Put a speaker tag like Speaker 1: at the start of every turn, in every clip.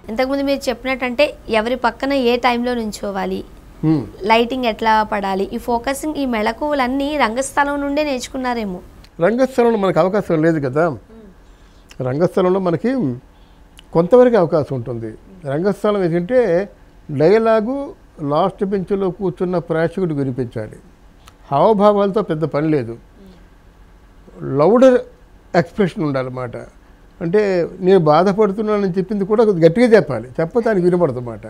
Speaker 1: ఇంతకుముందు మీరు చెప్పినట్టంటే ఎవరి పక్కన ఏ టైంలో నుంచోవాలి
Speaker 2: హ్మ్.
Speaker 1: లైటింగ్ ఎట్లా పడాలి ఈ ఫోకసింగ్ ఈ మెళకువలన్నీ రంగస్థలం నుండే నేర్చుకున్నారేమో
Speaker 2: రంగస్థలంలో మనకు అవకాశం లేదు కదా రంగస్థలంలో మనకి కొంతవరకు అవకాశం ఉంటుంది రంగస్థలం ఏంటంటే డైలాగు లాస్ట్ బెంచ్లో కూర్చున్న ప్రేక్షకుడు వినిపించాలి హావభావాలతో పెద్ద పని లేదు లౌడర్ ఎక్స్ప్రెషన్ ఉండాలన్నమాట అంటే నేను బాధపడుతున్నానని చెప్పింది కూడా కొద్దిగా గట్టిగా చెప్పాలి చెప్పతే దానికి వినపడుతుందన్నమాట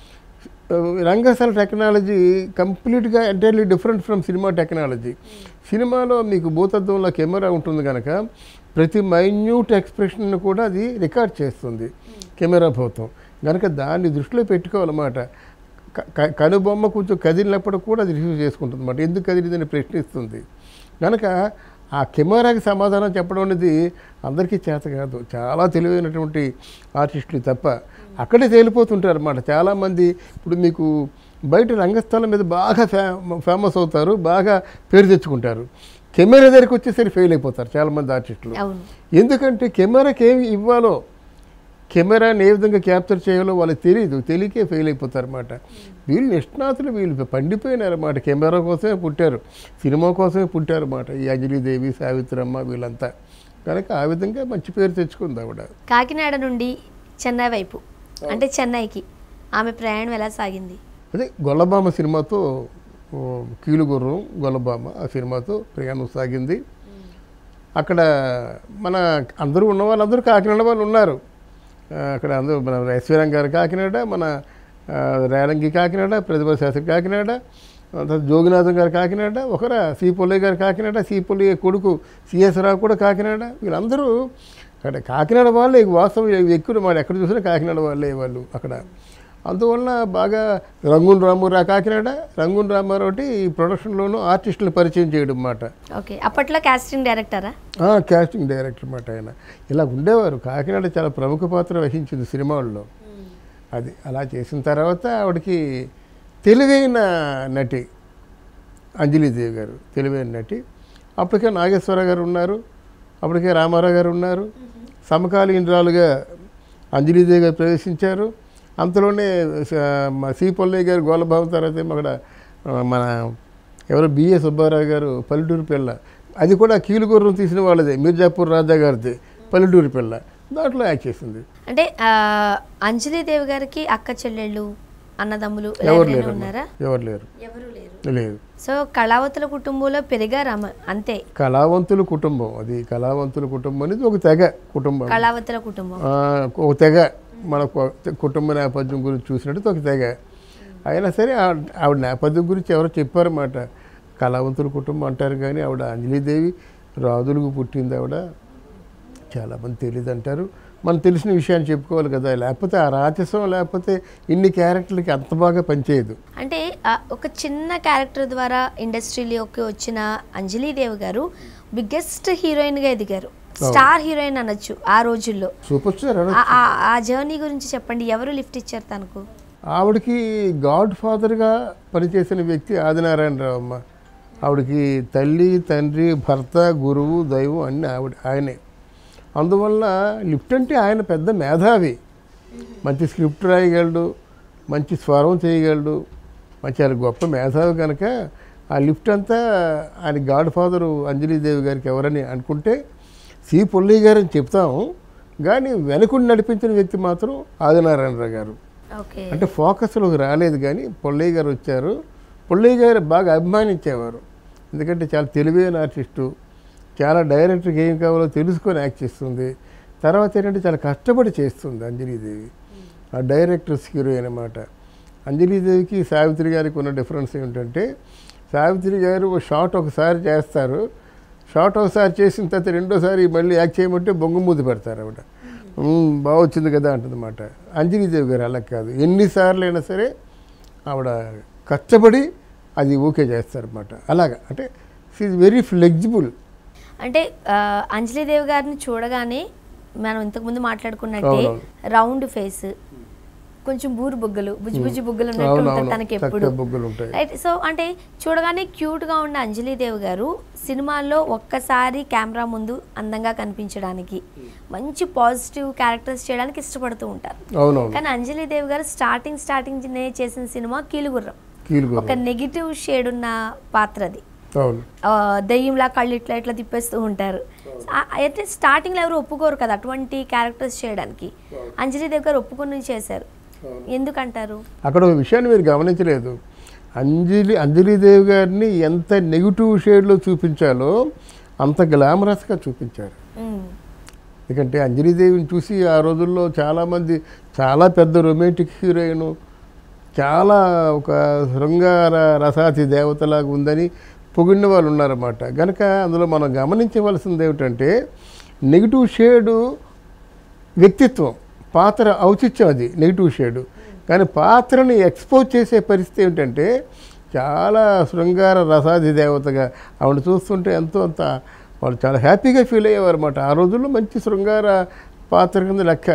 Speaker 2: రంగస్థల టెక్నాలజీ కంప్లీట్గా entirely different from cinema technology సినిమాలో మీకు భూతత్వంలో కెమెరా ఉంటుంది కనుక ప్రతి మైన్యూట్ ఎక్స్ప్రెషన్ కూడా అది రికార్డ్ చేస్తుంది కెమెరా భూతం కనుక దాన్ని దృష్టిలో పెట్టుకోవాలన్నమాట క- క- కనుబొమ్మ కొంచెం కదిలినప్పుడు కూడా అది రిసీవ్ చేసుకుంటుంది అన్నమాట ఎందుకు కదిలిందని ప్రశ్నిస్తుంది కనుక ఆ కెమెరాకి సమాధానం చెప్పడం అనేది అందరికీ చేత కాదు చాలా తెలివైనటువంటి ఆర్టిస్టులు తప్ప అక్కడే తేలిపోతుంటారు అన్నమాట చాలామంది ఇప్పుడు మీకు బయట రంగస్థలం మీద బాగా ఫే ఫేమస్ అవుతారు బాగా పేరు తెచ్చుకుంటారు కెమెరా దగ్గరికి వచ్చేసరికి ఫెయిల్ అయిపోతారు చాలామంది ఆర్టిస్టులు
Speaker 1: అవును
Speaker 2: ఎందుకంటే కెమెరాకి ఏమి ఇవ్వాలో కెమెరాని ఏ విధంగా క్యాప్చర్ చేయాలో వాళ్ళకి తెలియదు తెలియకే ఫెయిల్ అయిపోతారు అనమాట వీళ్ళు నిష్ణాతులు వీళ్ళు పండిపోయినారన్నమాట కెమెరా కోసమే పుట్టారు సినిమా కోసమే పుట్టారు అన్నమాట ఈ అంజలీదేవి సావిత్రమ్మ వీళ్ళంతా కనుక ఆ విధంగా మంచి పేరు తెచ్చుకుంది ఆవిడ
Speaker 1: కాకినాడ నుండి చెన్నై వైపు అంటే చెన్నైకి ఆమె ప్రయాణం ఎలా సాగింది
Speaker 2: అదే గొల్లబామ సినిమాతో ఓ, కీలుగుర్రం గొల్లబామ ఆ సినిమాతో ప్రయాణం సాగింది అక్కడ మన అందరూ ఉన్న వాళ్ళందరూ కాకినాడ వాళ్ళు ఉన్నారు ఆ, అక్కడ అందరూ మన ఐశ్వర్యం గారు కాకినాడ మన ఆ, రేలంగి కాకినాడ ప్రతిభా శాస్త్రి కాకినాడ ఆ తర్వాత జోగినాథం గారు కాకినాడ ఒకరా సి పొల్లయ్య గారు కాకినాడ సి పొల్లయ్య కొడుకు సిఎస్ రావు కూడా కాకినాడ వీళ్ళందరూ అక్కడ కాకినాడ వాళ్ళే వాస్తవం ఎక్కువ మాట ఎక్కడ చూసినా కాకినాడ వాళ్ళే వాళ్ళు అక్కడ అందువల్ల బాగా రంగున్ రామారావు కాకినాడ రంగున్ రామారావు ఒకటి ఈ ప్రొడక్షన్లోనూ ఆర్టిస్టులు పరిచయం చేయడం అన్నమాట
Speaker 1: ఓకే అప్పట్లో కాస్టింగ్ డైరెక్టరా
Speaker 2: ఆ, కాస్టింగ్ డైరెక్టర్ అన్నమాట ఆయన ఇలా ఉండేవారు కాకినాడ చాలా ప్రముఖ పాత్ర వహించింది సినిమాల్లో అది అలా చేసిన తర్వాత ఆవిడకి తెలివైన నటి అంజలీదేవి గారు తెలివైన నటి అప్పటికే నాగేశ్వర గారు ఉన్నారు అప్పటికే రామారావు గారు ఉన్నారు సమకాలీనరాలుగా అంజలీదేవి గారు ప్రవేశించారు అంతలోనే స- మా సి పొల్లయ్య గారు గోలబాబు తర్వాత ఏమో అక్కడ ఆ, మన ఎవరో బిఏ సుబ్బారావు గారు పల్లెటూరు పిల్ల అది కూడా కీలుగుర్రం తీసిన వాళ్ళదే మిర్జాపూర్ రాజా గారిది పల్లెటూరు పిల్ల దాంట్లో యాక్ట్ చేసింది
Speaker 1: అంటే ఆ, అంజలి దేవి గారికి అక్క చెల్లెళ్ళు అన్నదమ్ములు ఇలా
Speaker 2: ఎవరు
Speaker 1: ఎవరైనా
Speaker 2: లేరు
Speaker 1: ఉన్నారా
Speaker 2: ఎవరు లేరు
Speaker 1: ఎవరు లేరు
Speaker 2: లేదు
Speaker 1: సో కళావతుల కుటుంబంలో పెరిగారు ఆమె అంతే
Speaker 2: కళావంతుల కుటుంబం అది కళావంతుల కుటుంబం అనేది ఒక తెగ కుటుంబం
Speaker 1: కళావతుల కుటుంబం
Speaker 2: ఆ, ఒక తెగ మన కు- కుటుంబ నేపథ్యం గురించి చూసినట్టు ఒక తెగ అయినా సరే ఆ- ఆవిడ నేపథ్యం గురించి ఎవరో చెప్పారన్నమాట కళావంతుల కుటుంబం అంటారు కానీ ఆవిడ అంజలీదేవి రాజులకు పుట్టింది ఆవిడ చాలామంది తెలియదు అంటారు మనం తెలిసిన విషయాన్ని చెప్పుకోవాలి కదా లేకపోతే ఆ రాచసం లేకపోతే ఇన్ని క్యారెక్టర్లకి అంత బాగా పనిచేయదు
Speaker 1: అంటే ఆ, ఒక చిన్న క్యారెక్టర్ ద్వారా ఇండస్ట్రీలోకి వచ్చిన అంజలి దేవి గారు బిగ్గెస్ట్ హీరోయిన్గా ఎదిగారు స్టార్ హీరోయిన్ అనొచ్చు ఆ రోజుల్లో
Speaker 2: సూపర్ స్టార్ ఆవిడ.
Speaker 1: ఆ- ఆ- ఆ జర్నీ గురించి చెప్పండి ఎవరు లిఫ్ట్ ఇచ్చారు తనకు
Speaker 2: ఆవిడకి గాడ్ ఫాదర్గా పనిచేసిన వ్యక్తి ఆదినారాయణరావు అమ్మ ఆవిడకి తల్లి తండ్రి భర్త గురువు దైవం అన్నీ ఆవిడ ఆయనే అందువల్ల లిఫ్ట్ అంటే ఆయన పెద్ద మేధావి మంచి స్క్రిప్ట్ రాయగలడు మంచి స్వరం చేయగలడు మంచి ఆయన గొప్ప మేధావి కనుక ఆ లిఫ్ట్ అంతా ఆయన గాడ్ ఫాదరు అంజలీదేవి గారికి ఎవరని అనుకుంటే సి పుల్లయ్య గారు అని చెప్తాము కానీ వెనుకుండి నడిపించిన వ్యక్తి మాత్రం ఆదినారాయణరావు గారు
Speaker 1: ఓకే
Speaker 2: అంటే ఫోకస్లోకి రాలేదు కానీ పొల్లయ్య గారు వచ్చారు పొల్లయ్య గారు బాగా అభిమానించేవారు ఎందుకంటే చాలా తెలివైన ఆర్టిస్టు చాలా డైరెక్టర్కి ఏం కావాలో తెలుసుకొని యాక్ట్ చేస్తుంది తర్వాత ఏంటంటే చాలా కష్టపడి చేస్తుంది అంజలీదేవి ఆ డైరెక్టర్స్ హీరోయిన్ అన్నమాట అంజలీదేవికి సావిత్రి గారికి ఉన్న డిఫరెన్స్ ఏమిటంటే సావిత్రి గారు ఓ షాట్ ఒకసారి చేస్తారు షాట్ ఒకసారి చేసిన తర్వాత రెండోసారి మళ్ళీ యాక్ట్ చేయమంటే బొంగు మూతి పెడతారు ఆవిడ "ఉమ్, బాగా వచ్చింది కదా అంటుందన్నమాట అంజలీదేవి గారు అలా కాదు ఎన్నిసార్లు అయినా సరే ఆవిడ కష్టపడి అది ఓకే చేస్తారన్నమాట అలాగా అంటే షీఈ్ వెరీ ఫ్లెక్సిబుల్
Speaker 1: అంటే ఆ, అంజలి దేవి గారిని చూడగానే మనం ఇంతకుముందు మాట్లాడుకున్నట్టే
Speaker 2: అవునవును.
Speaker 1: రౌండ్ ఫేస్ కొంచెం బూరు బుగ్గలు బుజ్జి బుజ్జి బుగ్గలు ఉన్నట్టు
Speaker 2: అవును,
Speaker 1: ఉంటుంది
Speaker 2: అవును.
Speaker 1: తనకి
Speaker 2: చక్కగా
Speaker 1: ఎప్పుడు
Speaker 2: బుగ్గలు ఉంటాయి.
Speaker 1: రైట్ సో అంటే చూడగానే క్యూట్ గా ఉన్న అంజలీదేవి గారు సినిమాల్లో ఒక్కసారి కెమెరా ముందు అందంగా కనిపించడానికి మంచి పాజిటివ్ క్యారెక్టర్స్ చేయడానికి ఇష్టపడుతూ ఉంటారు
Speaker 2: అవునవును
Speaker 1: కానీ అంజలీదేవి గారు స్టార్టింగ్ స్టార్టింగ్ చేసిన సినిమా కీలుగుర్రం
Speaker 2: కీలుగు
Speaker 1: ఒక నెగిటివ్ షేడ్ ఉన్న పాత్ర అది
Speaker 2: అవును
Speaker 1: ఆ, దెయ్యంలా కళ్ళు ఇట్లా ఇట్లా తిప్పేస్తూ ఉంటారు ఆ- అయితే స్టార్టింగ్లో ఎవరు ఒప్పుకోరు కదా అటువంటి క్యారెక్టర్స్ చేయడానికి అంజలీదేవి గారు ఒప్పుకొని చేశారు ఎందుకంటారు
Speaker 2: అక్కడ ఒక విషయాన్ని మీరు గమనించలేదు అంజలి అంజలిదేవి గారిని ఎంత నెగిటివ్ షేడ్లో చూపించాలో అంత గ్లామరస్గా చూపించారు
Speaker 1: ఉమ్,
Speaker 2: ఎందుకంటే అంజలిదేవిని చూసి ఆ రోజుల్లో చాలామంది చాలా పెద్ద రొమాంటిక్ హీరోయిన్ చాలా ఒక శృంగార రసాతి దేవతలాగా ఉందని పొగిడిన వాళ్ళు ఉన్నారన్నమాట కనుక అందులో మనం గమనించవలసింది ఏమిటంటే నెగిటివ్ షేడు వ్యక్తిత్వం పాత్ర ఔచిత్యం అది నెగిటివ్ షేడు కానీ పాత్రని ఎక్స్పోజ్ చేసే పరిస్థితి ఏమిటంటే చాలా శృంగార రసాది దేవతగా ఆవిడ చూస్తుంటే ఎంతో అంత వాళ్ళు చాలా హ్యాపీగా ఫీల్ అయ్యేవారు అనమాట ఆ రోజుల్లో మంచి శృంగార పాత్ర కింద లెక్క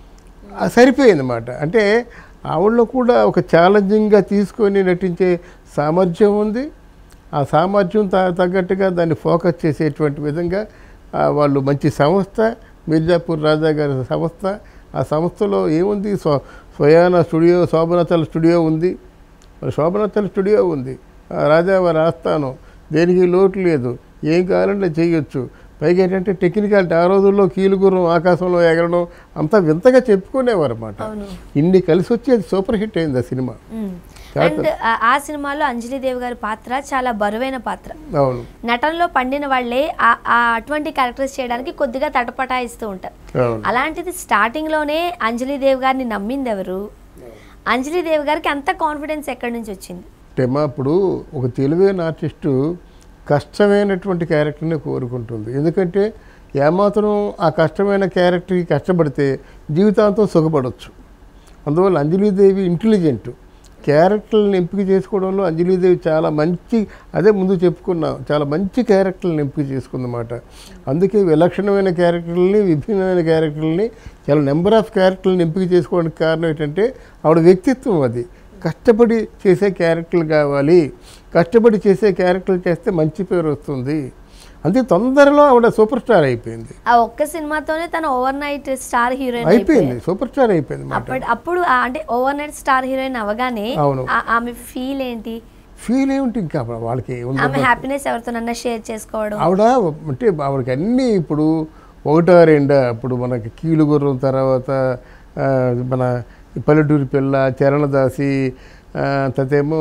Speaker 2: ఆ సరిపోయింది అన్నమాట అంటే ఆవిడలో కూడా ఒక ఛాలెంజింగ్గా తీసుకొని నటించే సామర్థ్యం ఉంది ఆ సామర్థ్యం త- తగ్గట్టుగా దాన్ని ఫోకస్ చేసేటువంటి విధంగా ఆ, వాళ్ళు మంచి సంస్థ మిర్జాపూర్ రాజా గారి సంస్థ ఆ సంస్థలో ఏముంది స్వ స్వయాన స్టూడియో శోభనతల స్టూడియో ఉంది మరి శోభనతల స్టూడియో ఉంది ఆ రాజా వారి ఆస్థానం దేనికి లోటు లేదు ఏం కావాలంటే చేయొచ్చు పైగా ఏంటంటే టెక్నికాలిటీ ఆ రోజుల్లో కీలుగురం ఆకాశంలో ఎగరడం అంతా వింతగా చెప్పుకునేవారు అన్నమాట
Speaker 1: అవును
Speaker 2: ఇన్ని కలిసి వచ్చి అది సూపర్ హిట్ అయింది ఆ సినిమా చాలా
Speaker 1: అండ్ ఆ సినిమాలో అంజలీదేవి గారి పాత్ర చాలా బరువైన పాత్ర
Speaker 2: అవును
Speaker 1: నటనలో పండిన వాళ్ళే ఆ- ఆ అటువంటి క్యారెక్టర్స్ చేయడానికి కొద్దిగా తటపటాయిస్తూ ఉంటారు
Speaker 2: అవును
Speaker 1: అలాంటిది స్టార్టింగ్లోనే అంజలీదేవి గారిని నమ్మింది ఎవరు అంజలీదేవి గారికి అంత కాన్ఫిడెన్స్ ఎక్కడి నుంచి వచ్చింది
Speaker 2: అంటే మా ఇప్పుడు ఒక తెలివైన ఆర్టిస్టు కష్టమైనటువంటి క్యారెక్టర్ని కోరుకుంటుంది ఎందుకంటే ఏమాత్రం ఆ కష్టమైన క్యారెక్టర్కి కష్టపడితే జీవితాంతం సుఖపడవచ్చు అందువల్ల అంజలీదేవి ఇంటెలిజెంట్ క్యారెక్టర్లను ఎంపిక చేసుకోవడంలో అంజలీదేవి చాలా మంచి అదే ముందు చెప్పుకున్నాం చాలా మంచి క్యారెక్టర్లను ఎంపిక చేసుకుందన్నమాట అందుకే విలక్షణమైన క్యారెక్టర్లని విభిన్నమైన క్యారెక్టర్లని చాలా నెంబర్ ఆఫ్ క్యారెక్టర్లను ఎంపిక చేసుకోవడానికి కారణం ఏంటంటే ఆవిడ వ్యక్తిత్వం అది కష్టపడి చేసే క్యారెక్టర్లు కావాలి కష్టపడి చేసే క్యారెక్టర్లు చేస్తే మంచి పేరు వస్తుంది అంతే తొందరలో ఆవిడ సూపర్ స్టార్ అయిపోయింది
Speaker 1: ఆ ఒక్క సినిమాతోనే తను ఓవర్ నైట్ స్టార్ హీరోయిన్
Speaker 2: అయిపోయింది సూపర్ స్టార్ అయిపోయింది మాట
Speaker 1: అప్పటి అప్పుడు ఆ అంటే ఓవర్ నైట్ స్టార్ హీరోయిన్ అవగానే
Speaker 2: అవును.
Speaker 1: ఆ- ఆమె ఫీల్ ఏంటి
Speaker 2: ఫీల్ ఏమిటి ఇంకా వాళ్ళకి ఉంది
Speaker 1: ఆమె హ్యాపీనెస్ ఎవరితోనన్నా షేర్ చేసుకోవడం
Speaker 2: ఆవిడ అంటే ఆవిడకి అన్నీ ఇప్పుడు ఒకటో రెండా ఇప్పుడు మనకి కీలుగుర్రం తర్వాత ఆ, మన పల్లెటూరి పిల్ల చరణదాసి ఆ, తతేమో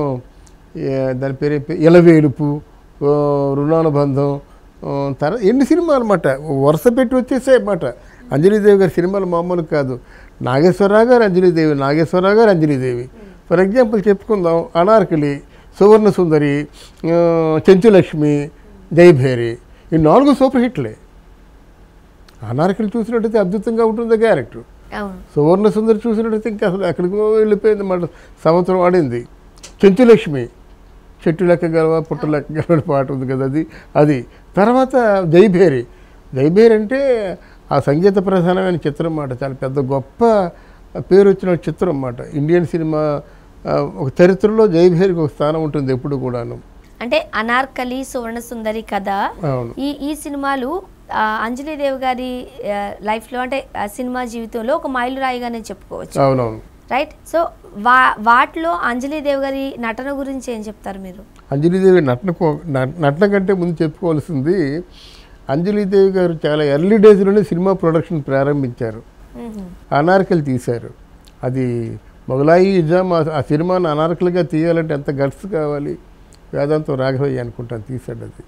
Speaker 2: ఏ, దాని పేరు ఏం పేరు? ఇలవేలుపు ఓ, రుణానుబంధం ఓ, తర్వాత ఎన్ని సినిమాలు అనమాట వరుస పెట్టి వచ్చేసాయి అన్నమాట అంజలీదేవి గారి సినిమాలు మామూలు కాదు నాగేశ్వరరావు గారు అంజలీదేవి నాగేశ్వరరావు గారు అంజలీదేవి ఫర్ ఎగ్జాంపుల్ చెప్పుకుందాం అనార్కలి సువర్ణ సుందరి ఆ, చెంచులక్ష్మి జయభేరి ఈ నాలుగు సూపర్ హిట్లే అనార్కలి చూసినట్టయితే అద్భుతంగా ఉంటుంది క్యారెక్టర్
Speaker 1: అవును
Speaker 2: సువర్ణ సుందరి చూసినట్టయితే ఇంకా అసలు ఎక్కడికో వెళ్ళిపోయింది మాట సంవత్సరం ఆడింది చెంచులక్ష్మి చెట్టు లెక్క గలవా పుట్ట లెక్క గలవ పాట ఉంది కదా అది అది తర్వాత జైభేరి జైభేరి అంటే ఆ సంగీత ప్రధానమైన చిత్రం అన్నమాట చాలా పెద్ద గొప్ప పేరు వచ్చిన చిత్రం అన్నమాట ఇండియన్ సినిమా ఆ, ఒక చరిత్రలో జైభేరికి ఒక స్థానం ఉంటుంది ఎప్పుడు కూడాను
Speaker 1: అంటే అనార్కలి సువర్ణ సుందరి కథ
Speaker 2: అవును
Speaker 1: ఈ ఈ సినిమాలు ఆ, అంజలీదేవి గారి ఆ, లైఫ్లో అంటే ఆ, సినిమా జీవితంలో ఒక మైలురాయిగానే చెప్పుకోవచ్చు
Speaker 2: అవునవును
Speaker 1: రైట్ సో వా వాటిలో అంజలీదేవి గారి నటన గురించి ఏం చెప్తారు మీరు
Speaker 2: అంజలీదేవి నటన కో- న- నటన కంటే ముందు చెప్పుకోవాల్సింది అంజలీదేవి గారు చాలా ఎర్లీ డేస్లోనే సినిమా ప్రొడక్షన్ ప్రారంభించారు
Speaker 1: మ్మ్.
Speaker 2: అనార్కలి తీశారు అది మొగలాయి ఇజాం ఆ- ఆ సినిమాను అనార్కలిగా తీయాలంటే ఎంత గట్స్ కావాలి వేదాంతం రాఘవయ్య అనుకుంటాను తీశాడు అది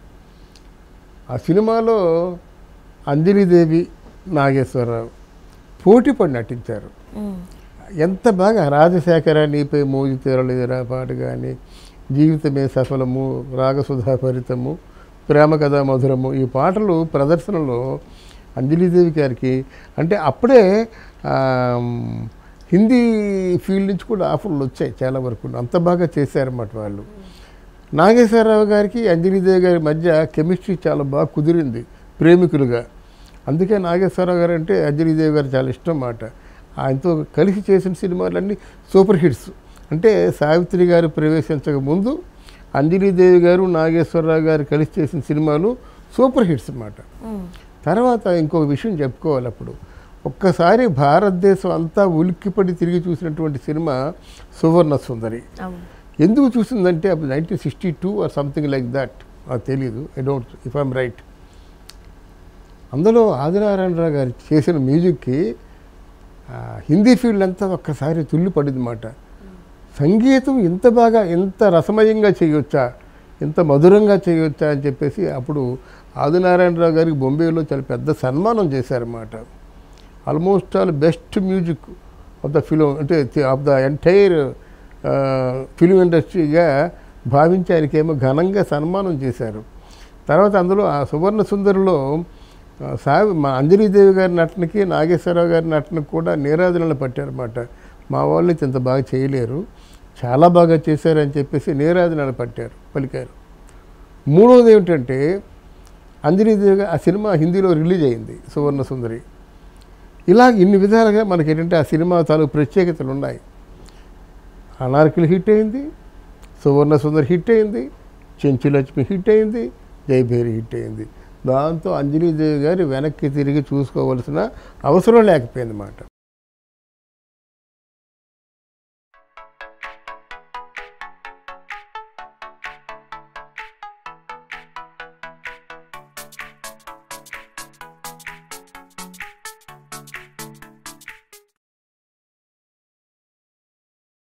Speaker 2: ఆ సినిమాలో అంజలీదేవి నాగేశ్వరరావు పోటీ పడి నటించారు
Speaker 1: మ్మ్.
Speaker 2: ఎంత బాగా రాజశేఖర నీపై మోజు తీరలేదురా పాట కానీ జీవితమే సఫలము రాగసుధాభరితము ప్రేమ కథా మధురము ఈ పాటలు ప్రదర్శనలో అంజలీదేవి గారికి అంటే అప్పుడే ఆమ్, హిందీ ఫీల్డ్ నుంచి కూడా ఆఫర్లు వచ్చాయి చాలా వరకు అంత బాగా చేశారన్నమాట వాళ్ళు నాగేశ్వరరావు గారికి అంజలీదేవి గారి మధ్య కెమిస్ట్రీ చాలా బాగా కుదిరింది ప్రేమికులుగా అందుకే నాగేశ్వరరావు గారు అంటే అంజలీదేవి గారు చాలా ఇష్టం మాట ఆయనతో కలిసి చేసిన సినిమాలన్నీ సూపర్ హిట్స్ అంటే సావిత్రి గారు ప్రవేశించక ముందు అంజలీదేవి గారు నాగేశ్వరరావు గారు కలిసి చేసిన సినిమాలు సూపర్ హిట్స్ అన్నమాట
Speaker 1: మ్మ్.
Speaker 2: తర్వాత ఇంకొక విషయం చెప్పుకోవాలి అప్పుడు ఒక్కసారి భారతదేశం అంతా ఉలిక్కిపడి తిరిగి చూసినటువంటి సినిమా సువర్ణ సుందరి
Speaker 1: అవును
Speaker 2: ఎందుకు చూసిందంటే అప్పుడు nineteen sixty two or something like that నాకు తెలీదు I don't if I'm right అందులో ఆదినారాయణరావు గారు చేసిన మ్యూజిక్కి ఆ, హిందీ ఫీల్డ్ అంతా ఒక్కసారి తుల్లి పడింది మాట సంగీతం ఇంత బాగా ఇంత రసమయంగా చేయొచ్చా ఇంత మధురంగా చేయొచ్చా అని చెప్పేసి అప్పుడు ఆదినారాయణరావు గారికి బొంబేలో చాలా పెద్ద సన్మానం చేశారన్నమాట almost all best music of the film అంటే ఆఫ్ ద ఎంటైర్ ఫిలిం ఇండస్ట్రీగా భావించి ఆయనకేమో ఘనంగా సన్మానం చేశారు తర్వాత అందులో ఆ సువర్ణ సుందరిలో ఆ, సావి మా అంజనీదేవి గారి నటనకి నాగేశ్వరరావు గారి నటనకి కూడా నీరాజనలు పట్టారన్నమాట మా వాళ్ళు అయితే ఇంత బాగా చేయలేరు చాలా బాగా చేశారని చెప్పేసి నీరాజనాలు పట్టారు పలికారు మూడవది ఏమిటంటే అంజనీదేవి గారు ఆ సినిమా హిందీలో రిలీజ్ అయింది సువర్ణ సుందరి ఇలా ఇన్ని విధాలుగా మనకి ఏంటంటే ఆ సినిమా తాలూకు ప్రత్యేకతలు ఉన్నాయి అనార్కిల్ హిట్ అయింది సువర్ణ సుందరి హిట్ అయింది చెంచులక్ష్మి హిట్ అయింది జయభేరి హిట్ అయింది దాంతో అంజనీదేవి గారు వెనక్కి తిరిగి చూసుకోవాల్సిన అవసరం లేకపోయింది అన్నమాట